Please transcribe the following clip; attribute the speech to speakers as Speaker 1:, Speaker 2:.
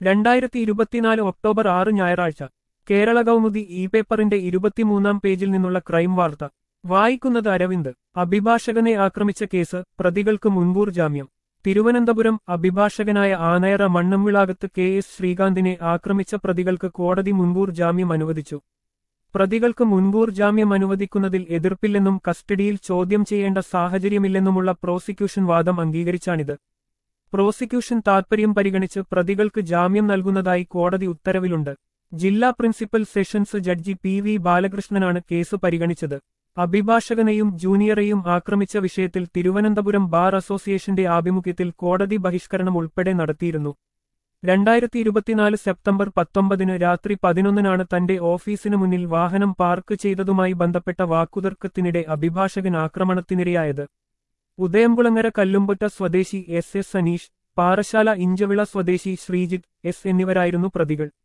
Speaker 1: രണ്ടായിരത്തി ഇരുപത്തിനാല് ഒക്ടോബർ ആറ് ഞായറാഴ്ച കേരള കൗമുദി ഇ പേപ്പറിന്റെ ഇരുപത്തിമൂന്നാം പേജിൽ നിന്നുള്ള ക്രൈം വാർത്ത വായിക്കുന്നത് അരവിന്ദ് അഭിഭാഷകനെ ആക്രമിച്ച കേസ് പ്രതികൾക്ക് മുൻകൂർ ജാമ്യം തിരുവനന്തപുരം അഭിഭാഷകനായ ആനയറ മണ്ണമ്വിളാകത്ത് കെ എസ് ശ്രീകാന്തിനെ ആക്രമിച്ച പ്രതികൾക്ക് കോടതി മുൻകൂർ ജാമ്യം അനുവദിച്ചു പ്രതികൾക്ക് മുൻകൂർ ജാമ്യം അനുവദിക്കുന്നതിൽ എതിർപ്പില്ലെന്നും കസ്റ്റഡിയിൽ ചോദ്യം ചെയ്യേണ്ട സാഹചര്യമില്ലെന്നുമുള്ള പ്രോസിക്യൂഷൻ വാദം അംഗീകരിച്ചാണിത് പ്രോസിക്യൂഷൻ താൽപര്യം പരിഗണിച്ച് പ്രതികൾക്ക് ജാമ്യം നൽകുന്നതായി കോടതി ഉത്തരവിലുണ്ട് ജില്ലാ principal sessions judge P V ബാലകൃഷ്ണനാണ് കേസ് പരിഗണിച്ചത് അഭിഭാഷകനെയും ജൂനിയറെയും ആക്രമിച്ച വിഷയത്തിൽ തിരുവനന്തപുരം ബാർ അസോസിയേഷന്റെ ആഭിമുഖ്യത്തിൽ കോടതി ബഹിഷ്കരണം ഉൾപ്പെടെ നടത്തിയിരുന്നു രണ്ടായിരത്തി ഇരുപത്തിനാല് സെപ്റ്റംബർ പത്തൊമ്പതിന് രാത്രി പതിനൊന്നിനാണ് തന്റെ ഓഫീസിനു മുന്നിൽ വാഹനം പാർക്ക് ചെയ്തതുമായി ബന്ധപ്പെട്ട വാക്കുതർക്കത്തിനിടെ അഭിഭാഷകൻ ആക്രമണത്തിനിരയായത് ഉദയംകുളങ്ങര കല്ലുമ്പൊറ്റ സ്വദേശി എസ് എസ് സനീഷ് പാറശാല ഇഞ്ചവിള സ്വദേശി ശ്രീജിത്ത് എസ് എന്നിവരായിരുന്നു പ്രതികൾ